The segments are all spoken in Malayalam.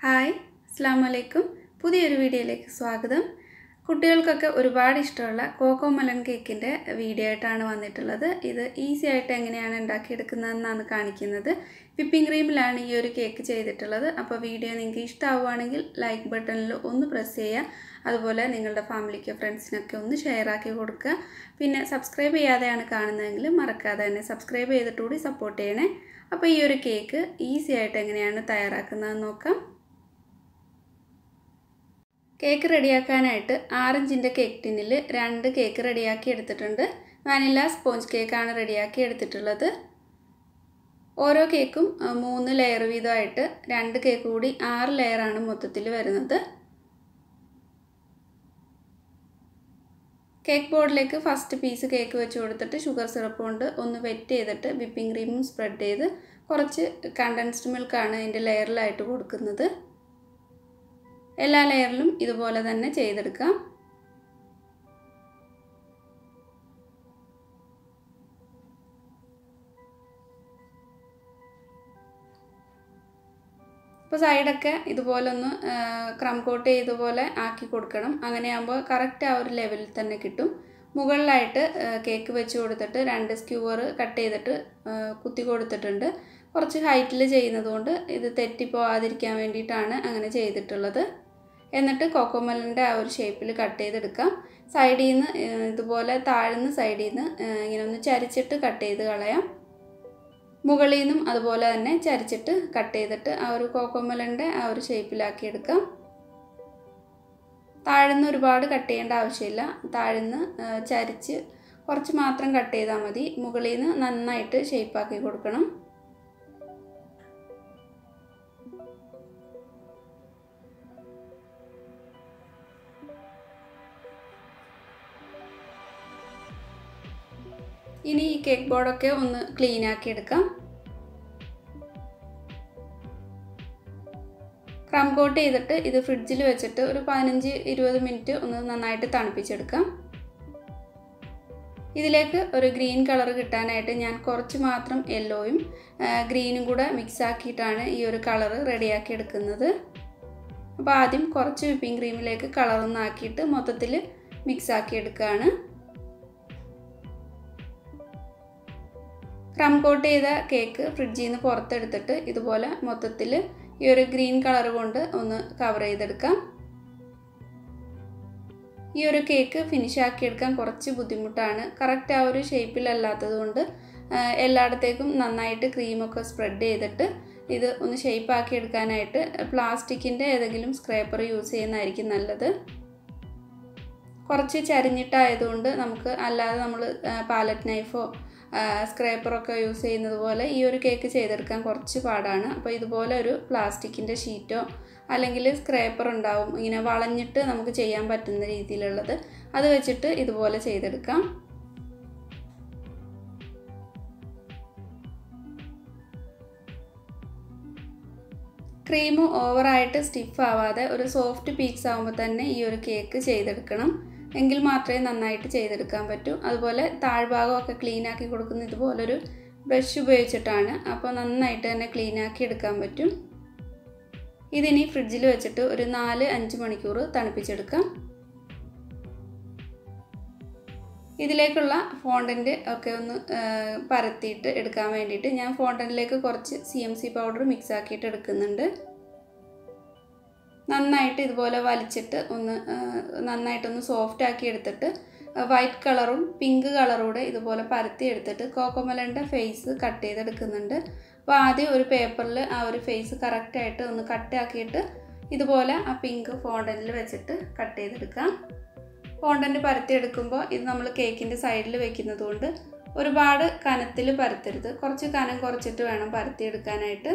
ഹായ് അസ്സാം വലൈക്കും പുതിയൊരു വീഡിയോയിലേക്ക് സ്വാഗതം കുട്ടികൾക്കൊക്കെ ഒരുപാട് ഇഷ്ടമുള്ള കോക്കോ മലൻ കേക്കിൻ്റെ വീഡിയോ ആയിട്ടാണ് വന്നിട്ടുള്ളത് ഇത് ഈസി ആയിട്ട് എങ്ങനെയാണ് ഉണ്ടാക്കിയെടുക്കുന്നതെന്നാണ് കാണിക്കുന്നത് വിപ്പിംഗ് ക്രീമിലാണ് ഈ ഒരു കേക്ക് ചെയ്തിട്ടുള്ളത് അപ്പോൾ വീഡിയോ നിങ്ങൾക്ക് ഇഷ്ടമാവുകയാണെങ്കിൽ ലൈക്ക് ബട്ടണിൽ ഒന്ന് പ്രസ് ചെയ്യുക അതുപോലെ നിങ്ങളുടെ ഫാമിലിക്കോ ഫ്രണ്ട്സിനൊക്കെ ഒന്ന് ഷെയർ ആക്കി കൊടുക്കുക പിന്നെ സബ്സ്ക്രൈബ് ചെയ്യാതെയാണ് കാണുന്നതെങ്കിൽ മറക്കാതെ തന്നെ സബ്സ്ക്രൈബ് ചെയ്തിട്ടുകൂടി സപ്പോർട്ട് ചെയ്യണേ അപ്പോൾ ഈ ഒരു കേക്ക് ഈസി ആയിട്ട് എങ്ങനെയാണ് തയ്യാറാക്കുന്നതെന്ന് നോക്കാം കേക്ക് റെഡിയാക്കാനായിട്ട് ആറിഞ്ചിൻ്റെ കേക്ക് ടിന്നിൽ രണ്ട് കേക്ക് റെഡിയാക്കി എടുത്തിട്ടുണ്ട് വാനില സ്പോഞ്ച് കേക്കാണ് റെഡിയാക്കി എടുത്തിട്ടുള്ളത് ഓരോ കേക്കും മൂന്ന് ലെയർ വീതമായിട്ട് രണ്ട് കേക്ക് കൂടി ആറ് ലെയറാണ് മൊത്തത്തിൽ വരുന്നത് കേക്ക് ബോർഡിലേക്ക് ഫസ്റ്റ് പീസ് കേക്ക് വെച്ച് കൊടുത്തിട്ട് ഷുഗർ സിറപ്പ് കൊണ്ട് ഒന്ന് വെറ്റ് ചെയ്തിട്ട് വിപ്പിംഗ് ക്രീമും സ്പ്രെഡ് ചെയ്ത് കുറച്ച് കണ്ടൻസ്ഡ് മിൽക്കാണ് അതിൻ്റെ ലെയറിലായിട്ട് കൊടുക്കുന്നത് എല്ലാ ലെയറിലും ഇതുപോലെ തന്നെ ചെയ്തെടുക്കാം ഇപ്പോൾ സൈഡൊക്കെ ഇതുപോലെ ഒന്ന് ക്രം കോട്ട് ചെയ്തപോലെ ആക്കി കൊടുക്കണം അങ്ങനെയാകുമ്പോൾ കറക്റ്റ് ആ ഒരു ലെവലിൽ തന്നെ കിട്ടും മുകളിലായിട്ട് കേക്ക് വെച്ച് കൊടുത്തിട്ട് രണ്ട് സ്ക്യൂവർ കട്ട് ചെയ്തിട്ട് കുത്തി കൊടുത്തിട്ടുണ്ട് കുറച്ച് ഹൈറ്റിൽ ചെയ്യുന്നത് കൊണ്ട് ഇത് തെറ്റിപ്പോവാതിരിക്കാൻ വേണ്ടിയിട്ടാണ് അങ്ങനെ ചെയ്തിട്ടുള്ളത് എന്നിട്ട് കോക്കോമലിൻ്റെ ആ ഒരു ഷേപ്പിൽ കട്ട് ചെയ്തെടുക്കാം സൈഡിൽ നിന്ന് ഇതുപോലെ താഴ്ന്ന സൈഡിൽ നിന്ന് ഇങ്ങനെ ഒന്ന് ചരിച്ചിട്ട് കട്ട് ചെയ്ത് കളയാം മുകളിൽ നിന്നും അതുപോലെ തന്നെ ചരിച്ചിട്ട് കട്ട് ചെയ്തിട്ട് ആ ഒരു കോക്കോമലിൻ്റെ ആ ഒരു ഷേപ്പിലാക്കി എടുക്കാം താഴ്ന്ന് ഒരുപാട് കട്ട് ചെയ്യേണ്ട ആവശ്യമില്ല താഴ്ന്ന് ചരിച്ച് കുറച്ച് മാത്രം കട്ട് ചെയ്താൽ മതി മുകളിൽ നിന്ന് നന്നായിട്ട് ഷേപ്പാക്കി കൊടുക്കണം ഇനി ഈ കേക്ക് ബോർഡൊക്കെ ഒന്ന് ക്ലീൻ ആക്കി എടുക്കാം ക്രം കോട്ട് ചെയ്തിട്ട് ഇത് ഫ്രിഡ്ജിൽ വെച്ചിട്ട് ഒരു പതിനഞ്ച് ഇരുപത് മിനിറ്റ് ഒന്ന് നന്നായിട്ട് തണുപ്പിച്ചെടുക്കാം ഇതിലേക്ക് ഒരു ഗ്രീൻ കളർ കിട്ടാനായിട്ട് ഞാൻ കുറച്ച് മാത്രം യെല്ലോയും ഗ്രീനും കൂടെ മിക്സ് ആക്കിയിട്ടാണ് ഈ ഒരു കളർ റെഡിയാക്കി എടുക്കുന്നത് അപ്പോൾ ആദ്യം കുറച്ച് വിപ്പിംഗ് ക്രീമിലേക്ക് കളറൊന്ന് ആക്കിയിട്ട് മൊത്തത്തിൽ മിക്സ് ആക്കി എടുക്കുകയാണ് ക്രം കോട്ട് ചെയ്ത കേക്ക് ഫ്രിഡ്ജിൽ നിന്ന് പുറത്തെടുത്തിട്ട് ഇതുപോലെ മൊത്തത്തിൽ ഈ ഒരു ഗ്രീൻ കളർ കൊണ്ട് ഒന്ന് കവർ ചെയ്തെടുക്കാം ഈ ഒരു കേക്ക് ഫിനിഷ് ആക്കിയെടുക്കാൻ കുറച്ച് ബുദ്ധിമുട്ടാണ് കറക്റ്റ് ആ ഒരു ഷേപ്പിലല്ലാത്തത് കൊണ്ട് എല്ലായിടത്തേക്കും നന്നായിട്ട് ക്രീമൊക്കെ സ്പ്രെഡ് ചെയ്തിട്ട് ഇത് ഒന്ന് ഷേപ്പ് ആക്കി എടുക്കാനായിട്ട് പ്ലാസ്റ്റിക്കിൻ്റെ ഏതെങ്കിലും സ്ക്രേപ്പർ യൂസ് ചെയ്യുന്നതായിരിക്കും നല്ലത് കുറച്ച് ചരിഞ്ഞിട്ടായതുകൊണ്ട് നമുക്ക് അല്ലാതെ നമ്മൾ പാലറ്റ് നൈഫോ സ്ക്രേപ്പറൊക്കെ യൂസ് ചെയ്യുന്നത് പോലെ ഈ ഒരു കേക്ക് ചെയ്തെടുക്കാൻ കുറച്ച് പാടാണ് അപ്പോൾ ഇതുപോലെ ഒരു പ്ലാസ്റ്റിക്കിൻ്റെ ഷീറ്റോ അല്ലെങ്കിൽ സ്ക്രേപ്പർ ഉണ്ടാവും ഇങ്ങനെ വളഞ്ഞിട്ട് നമുക്ക് ചെയ്യാൻ പറ്റുന്ന രീതിയിലുള്ളത് അത് വെച്ചിട്ട് ഇതുപോലെ ചെയ്തെടുക്കാം ക്രീം ഓവറായിട്ട് സ്റ്റിഫ് ആവാതെ ഒരു സോഫ്റ്റ് പീക്സ് ആകുമ്പോൾ തന്നെ ഈ ഒരു കേക്ക് ചെയ്തെടുക്കണം എങ്കിൽ മാത്രമേ നന്നായിട്ട് ചെയ്തെടുക്കാൻ പറ്റൂ അതുപോലെ താഴ്ഭാഗമൊക്കെ ക്ലീൻ ആക്കി കൊടുക്കുന്ന ഇതുപോലൊരു ബ്രഷ് ഉപയോഗിച്ചിട്ടാണ് അപ്പോൾ നന്നായിട്ട് തന്നെ ക്ലീൻ ആക്കി എടുക്കാൻ പറ്റും ഇതിനി ഫ്രിഡ്ജിൽ വെച്ചിട്ട് ഒരു നാല് അഞ്ച് മണിക്കൂർ തണുപ്പിച്ചെടുക്കാം ഇതിലേക്കുള്ള ഫോണ്ടൻറ്റ് ഒക്കെ ഒന്ന് പരത്തിയിട്ട് എടുക്കാൻ വേണ്ടിയിട്ട് ഞാൻ ഫോണ്ടൻറ്റിലേക്ക് കുറച്ച് C M C powder mix ആക്കിയിട്ട് എടുക്കുന്നുണ്ട് നന്നായിട്ട് ഇതുപോലെ വലിച്ചിട്ട് ഒന്ന് നന്നായിട്ടൊന്ന് സോഫ്റ്റ് ആക്കി എടുത്തിട്ട് വൈറ്റ് കളറും പിങ്ക് കളറും കൂടെ ഇതുപോലെ പരത്തി എടുത്തിട്ട് കോക്കോമലൻ്റെ ഫേസ് കട്ട് ചെയ്തെടുക്കുന്നുണ്ട് അപ്പോൾ ആദ്യം ഒരു പേപ്പറിൽ ആ ഒരു ഫേസ് കറക്റ്റായിട്ട് ഒന്ന് കട്ടാക്കിയിട്ട് ഇതുപോലെ ആ പിങ്ക് ഫോണ്ടനിൽ വെച്ചിട്ട് കട്ട് ചെയ്തെടുക്കാം ഫോണ്ടൻ്റ് പരത്തിയെടുക്കുമ്പോൾ ഇത് നമ്മൾ കേക്കിൻ്റെ സൈഡിൽ വെക്കുന്നത് കൊണ്ട് ഒരുപാട് കനത്തിൽ പരത്തരുത് കുറച്ച് കനം കുറച്ചിട്ട് വേണം പരത്തിയെടുക്കാനായിട്ട്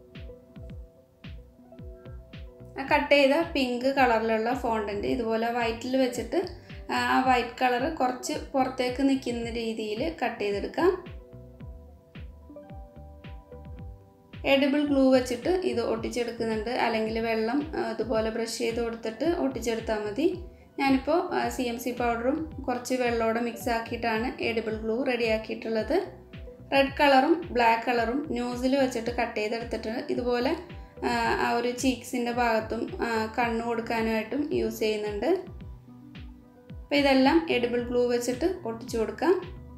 കട്ട് ചെയ്ത പിങ്ക് കളറിലുള്ള ഫോണ്ടൻ്റ് ഇതുപോലെ വൈറ്റിൽ വെച്ചിട്ട് ആ വൈറ്റ് കളർ കുറച്ച് പുറത്തേക്ക് നിൽക്കുന്ന രീതിയിൽ കട്ട് ചെയ്തെടുക്കാം എഡിബിൾ ഗ്ലൂ വെച്ചിട്ട് ഇത് ഒട്ടിച്ചെടുക്കുന്നുണ്ട് അല്ലെങ്കിൽ വെള്ളം ഇതുപോലെ ബ്രഷ് ചെയ്ത് കൊടുത്തിട്ട് ഒട്ടിച്ചെടുത്താൽ മതി ഞാനിപ്പോൾ സി എം സി പൗഡറും കുറച്ച് വെള്ളത്തോടെ മിക്സ് ആക്കിയിട്ടാണ് എഡിബിൾ ഗ്ലൂ റെഡിയാക്കിയിട്ടുള്ളത് റെഡ് കളറും ബ്ലാക്ക് കളറും ന്യൂസിൽ വെച്ചിട്ട് കട്ട് ചെയ്തെടുത്തിട്ട് ഇതുപോലെ ആ ഒരു ചീക്സിൻ്റെ ഭാഗത്തും കണ്ണ് കൊടുക്കാനുമായിട്ടും യൂസ് ചെയ്യുന്നുണ്ട് അപ്പോൾ ഇതെല്ലാം എഡിബിൾ ഗ്ലൂ വെച്ചിട്ട് ഒട്ടിച്ചു കൊടുക്കാം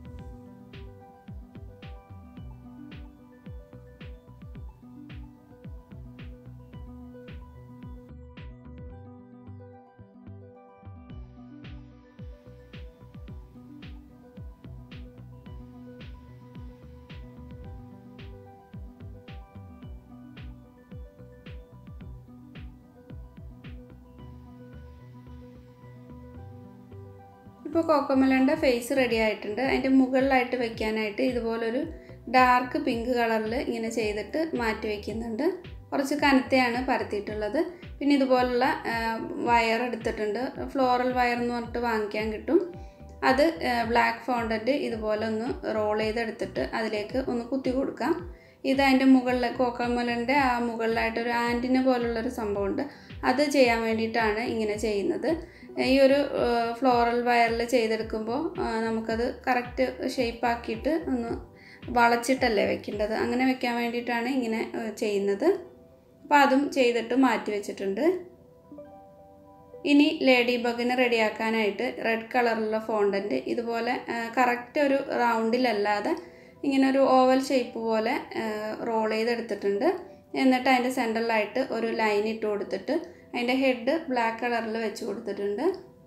ഇപ്പോൾ കോക്കോമലൻ്റെ ഫേസ് റെഡി ആയിട്ടുണ്ട് അതിൻ്റെ മുകളിലായിട്ട് വെക്കാനായിട്ട് ഇതുപോലൊരു ഡാർക്ക് പിങ്ക് കളറിൽ ഇങ്ങനെ ചെയ്തിട്ട് മാറ്റി വയ്ക്കുന്നുണ്ട് കുറച്ച് കനത്തെയാണ് പരത്തിയിട്ടുള്ളത് പിന്നെ ഇതുപോലുള്ള വയർ എടുത്തിട്ടുണ്ട് ഫ്ലോറൽ വയർ എന്ന് പറഞ്ഞിട്ട് വാങ്ങിക്കാൻ കിട്ടും അത് ബ്ലാക്ക് ഫോണ്ടൻറ്റ് ഇതുപോലെ ഒന്ന് റോൾ ചെയ്തെടുത്തിട്ട് അതിലേക്ക് ഒന്ന് കുത്തി കൊടുക്കാം ഇത് അതിൻ്റെ മുകളിൽ കോക്കമലൻ്റെ ആ മുകളിലായിട്ടൊരു ആൻറ്റിന പോലുള്ളൊരു സംഭവമുണ്ട് അത് ചെയ്യാൻ വേണ്ടിയിട്ടാണ് ഇങ്ങനെ ചെയ്യുന്നത് ഈ ഒരു ഫ്ലോറൽ വയറിൽ ചെയ്തെടുക്കുമ്പോൾ നമുക്കത് കറക്റ്റ് ഷേപ്പാക്കിയിട്ട് ഒന്ന് വളച്ചിട്ടല്ലേ വെക്കേണ്ടത് അങ്ങനെ വെക്കാൻ വേണ്ടിയിട്ടാണ് ഇങ്ങനെ ചെയ്യുന്നത് അപ്പോൾ അതും ചെയ്തിട്ട് മാറ്റി വെച്ചിട്ടുണ്ട് ഇനി ലേഡി ബഗിനെ റെഡിയാക്കാനായിട്ട് റെഡ് കളറുള്ള ഫോണ്ടൻറ്റ് ഇതുപോലെ കറക്റ്റ് ഒരു റൗണ്ടിലല്ലാതെ ഇങ്ങനെ ഒരു ഓവൽ ഷേപ്പ് പോലെ റോൾ ചെയ്തെടുത്തിട്ടുണ്ട് എന്നിട്ട് അതിൻ്റെ സെൻറ്ററിലായിട്ട് ഒരു ലൈൻ ഇട്ട് കൊടുത്തിട്ട് അതിൻ്റെ ഹെഡ് ബ്ലാക്ക് കളറിൽ വെച്ച് കൊടുത്തിട്ടുണ്ട്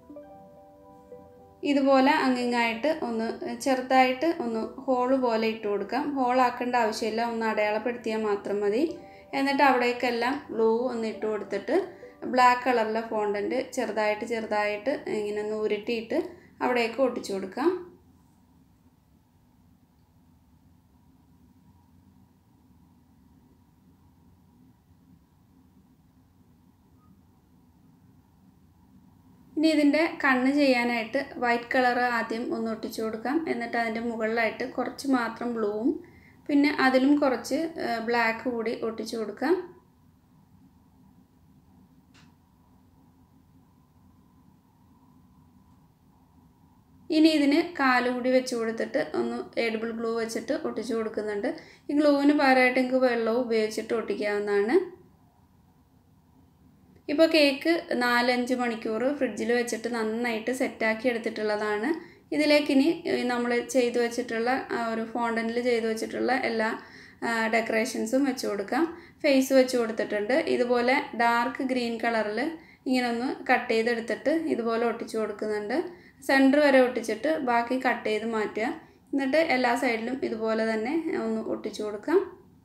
ഇതുപോലെ അങ്ങിങ്ങായിട്ട് ഒന്ന് ചെറുതായിട്ട് ഒന്ന് ഹോള് പോലെ ഇട്ട് കൊടുക്കാം ഹോളാക്കേണ്ട ആവശ്യമില്ല ഒന്ന് അടയാളപ്പെടുത്തിയാൽ മാത്രം മതി എന്നിട്ട് അവിടേക്കെല്ലാം ഗ്ലൂ ഒന്ന് ഇട്ട് കൊടുത്തിട്ട് ബ്ലാക്ക് കളറിലെ ഫോണ്ടൻറ്റ് ചെറുതായിട്ട് ചെറുതായിട്ട് ഇങ്ങനെ ഒന്ന് ഉരുട്ടിയിട്ട് അവിടേക്ക് ഒട്ടിച്ചു കൊടുക്കാം ഇനി ഇതിൻ്റെ കണ്ണ് ചെയ്യാനായിട്ട് വൈറ്റ് കളർ ആദ്യം ഒന്ന് ഒട്ടിച്ചു കൊടുക്കാം എന്നിട്ട് അതിൻ്റെ മുകളിലായിട്ട് കുറച്ച് മാത്രം ബ്ലൂവും പിന്നെ അതിലും കുറച്ച് ബ്ലാക്ക് കൂടി ഒട്ടിച്ചു കൊടുക്കാം ഇനി ഇതിന് കാലുകൂടി വെച്ച് കൊടുത്തിട്ട് ഒന്ന് എഡിബിൾ ഗ്ലൂ വെച്ചിട്ട് ഒട്ടിച്ചു കൊടുക്കുന്നുണ്ട് ഈ ഗ്ലൂവിന് പകരമായിട്ട് നിങ്ങൾക്ക് വെള്ളവും ഉപയോഗിച്ചിട്ട് ഒട്ടിക്കാവുന്നതാണ് ഇപ്പോൾ കേക്ക് നാലഞ്ച് മണിക്കൂർ ഫ്രിഡ്ജിൽ വെച്ചിട്ട് നന്നായിട്ട് സെറ്റാക്കി എടുത്തിട്ടുള്ളതാണ് ഇതിലേക്ക് ഇനി നമ്മൾ ചെയ്തു വെച്ചിട്ടുള്ള ആ ഒരു ഫോണ്ടനിൽ ചെയ്തു വെച്ചിട്ടുള്ള എല്ലാ ഡെക്കറേഷൻസും വെച്ച് കൊടുക്കാം ഫേസ് വെച്ച് കൊടുത്തിട്ടുണ്ട് ഇതുപോലെ ഡാർക്ക് ഗ്രീൻ കളറിൽ ഇങ്ങനെ ഒന്ന് കട്ട് ചെയ്തെടുത്തിട്ട് ഇതുപോലെ ഒട്ടിച്ചു കൊടുക്കുന്നുണ്ട് സെൻറ്റർ വരെ ഒട്ടിച്ചിട്ട് ബാക്കി കട്ട് ചെയ്ത് മാറ്റുക എന്നിട്ട് എല്ലാ സൈഡിലും ഇതുപോലെ തന്നെ ഒന്ന് ഒട്ടിച്ചു കൊടുക്കാം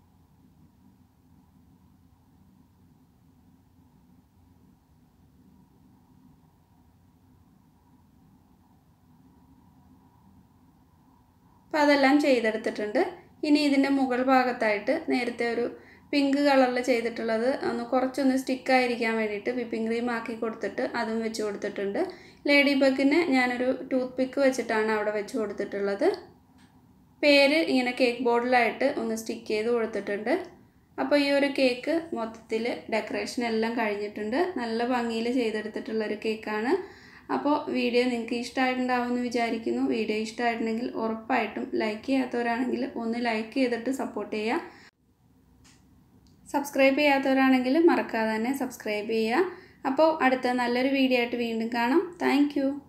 അപ്പോൾ അതെല്ലാം ചെയ്തെടുത്തിട്ടുണ്ട് ഇനി ഇതിൻ്റെ മുകൾ ഭാഗത്തായിട്ട് നേരത്തെ ഒരു പിങ്ക് കളറിൽ ചെയ്തിട്ടുള്ളത് ഒന്ന് കുറച്ചൊന്ന് സ്റ്റിക്കായിരിക്കാൻ വേണ്ടിയിട്ട് വിപ്പിംഗ് ക്രീം ആക്കി കൊടുത്തിട്ട് അതും വെച്ച് കൊടുത്തിട്ടുണ്ട് ലേഡി ബഗിന് ഞാനൊരു ടൂത്ത് പിക്ക് വെച്ചിട്ടാണ് അവിടെ വെച്ച് കൊടുത്തിട്ടുള്ളത് പേര് ഇങ്ങനെ കേക്ക് ബോർഡിലായിട്ട് ഒന്ന് സ്റ്റിക്ക് ചെയ്ത് കൊടുത്തിട്ടുണ്ട് അപ്പോൾ ഈ ഒരു കേക്ക് മൊത്തത്തിൽ ഡെക്കറേഷൻ എല്ലാം കഴിഞ്ഞിട്ടുണ്ട് നല്ല ഭംഗിയിൽ ചെയ്തെടുത്തിട്ടുള്ളൊരു കേക്കാണ് അപ്പോൾ വീഡിയോ നിങ്ങൾക്ക് ഇഷ്ടമായിട്ടുണ്ടാവുമെന്ന് വിചാരിക്കുന്നു വീഡിയോ ഇഷ്ടമായിട്ടുണ്ടെങ്കിൽ ഉറപ്പായിട്ടും ലൈക്ക് ചെയ്യാത്തവരാണെങ്കിൽ ഒന്ന് ലൈക്ക് ചെയ്തിട്ട് സപ്പോർട്ട് ചെയ്യുക സബ്സ്ക്രൈബ് ചെയ്യാത്തവരാണെങ്കിൽ മറക്കാതെ തന്നെ സബ്സ്ക്രൈബ് ചെയ്യുക അപ്പോൾ അടുത്ത നല്ലൊരു വീഡിയോ ആയിട്ട് വീണ്ടും കാണാം താങ്ക്